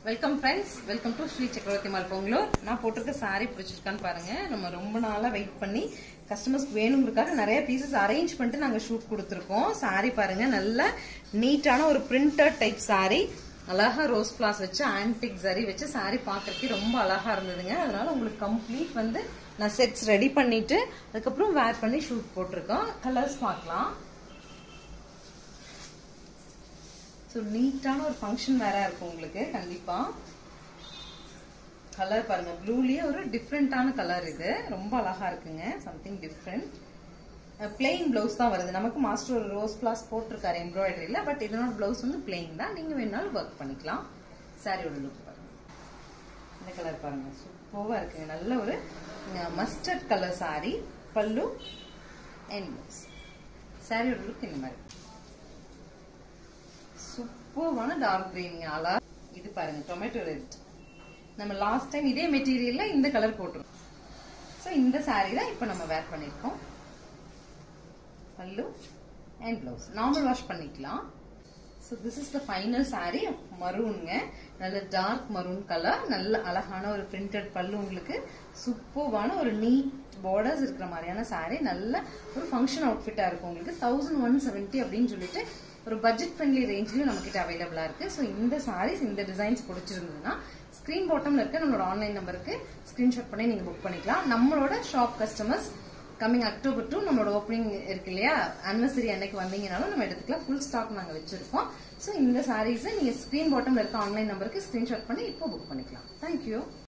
welcome friends welcome to Sri Chakravarthy mall Pongalur நான் போட்டிருக்க saree பிடிச்சிருக்கான்னு பாருங்க நம்ம ரொம்ப நாளா வெயிட் பண்ணி கஸ்டமர்ஸ்க்கு வேணுங்கிறதுக்காக நிறைய பீசஸ் அரேஞ்ச் பண்ணிட்டு நாங்க ஷூட் கொடுத்துருக்கோம் saree பாருங்க நல்ல நீட்டான ஒரு பிரிண்டட் டைப் saree அழகா ரோஸ் பிளாஸ் வச்சு ஆன்டிக் சரி வச்சு saree பார்க்கறதுக்கு ரொம்ப அழகா இருந்ததுங்க அதனால உங்களுக்கு கம்ப்ளீட் வந்து நான் செட்ஸ் ரெடி பண்ணிட்டு அதுக்கப்புறம் வேர் பண்ணி ஷூட் போட்டிருக்கோம் கலர்ஸ் பார்க்கலாம் ஸோ நீட்டான ஒரு ஃபங்க்ஷன் வேற இருக்கும் உங்களுக்கு கண்டிப்பா கலர் பாருங்க ப்ளூலயே ஒரு டிஃப்ரெண்டான கலர் இது ரொம்ப அழகா இருக்குங்க சம்திங் டிஃப்ரெண்ட் பிளெயின் பிளவுஸ் தான் வருது நமக்கு மாஸ்டர் ஒரு ரோஸ் பிளாஸ் போட்டிருக்காரு எம்ப்ராய்டரியில பட் இதனோட பிளவுஸ் வந்து பிளெயின் தான் நீங்க வேணாலும் ஒர்க் பண்ணிக்கலாம் சாரியோட லுக் பாருங்க இந்த கலர் பாருங்க சூப்பராக இருக்குங்க நல்ல ஒரு mustard colour sari pallu and blouse சாரியோட லுக் இந்த மாதிரி சூப்பர்வான டார்க் கிரீன் அலா இது பாருங்க டொமேட்டோ ரெட் நம்ம லாஸ்ட் டைம் இதே மெட்டீரியல்ல இந்த கலர் போட்டிருக்கோம் ஸோ இந்த சாரீ தான் இப்போ நம்ம வேர் பண்ணியிருக்கோம் pallu and blouse normal wash பண்ணிக்கலாம் so this is the final sari மரூனுங்க நல்ல டார்க் மரூன் கலர் நல்ல அழகான ஒரு பிரிண்டட் பல்லு உங்களுக்கு சூப்பர்வான ஒரு நீட் பார்டர்ஸ் இருக்கிற மாதிரியான சாரீ நல்ல ஒரு ஃபங்க்ஷன் அவுட்ஃபிட்டாக இருக்கும் உங்களுக்கு தௌசண்ட் ஒன் செவன்ட்டி அப்படின்னு சொல்லிட்டு ஒரு பட்ஜெட் ஃப்ரெண்ட்லி ரேஞ்ச்லயும் நம்ம கிட்ட அவைலபிளா இருக்கு ஸோ இந்த சாரீஸ் இந்த டிசைன்ஸ் பிடிச்சிருந்ததுன்னா ஸ்கிரீன் பாட்டம்ல இருக்க நம்மளோட ஆன்லைன் நம்பருக்கு ஸ்கிரீன்ஷாட் பண்ணி நீங்க புக் பண்ணிக்கலாம் நம்மளோட shop customers coming October two நம்மளோட ஓப்பனிங் இருக்கு இல்லையா அனிவர்சரி அன்னைக்கு வந்தீங்கனாலும் நம்ம எடுத்துக்கலாம் ஃபுல் ஸ்டாக் நாங்க வச்சிருக்கோம் ஸோ இந்த சாரீஸை நீங்க ஸ்கிரீன் பாட்டம்ல இருக்க ஆன்லைன் நம்பருக்கு ஸ்கிரீன்ஷாட் பண்ணி இப்போ புக் பண்ணிக்கலாம் தேங்க்யூ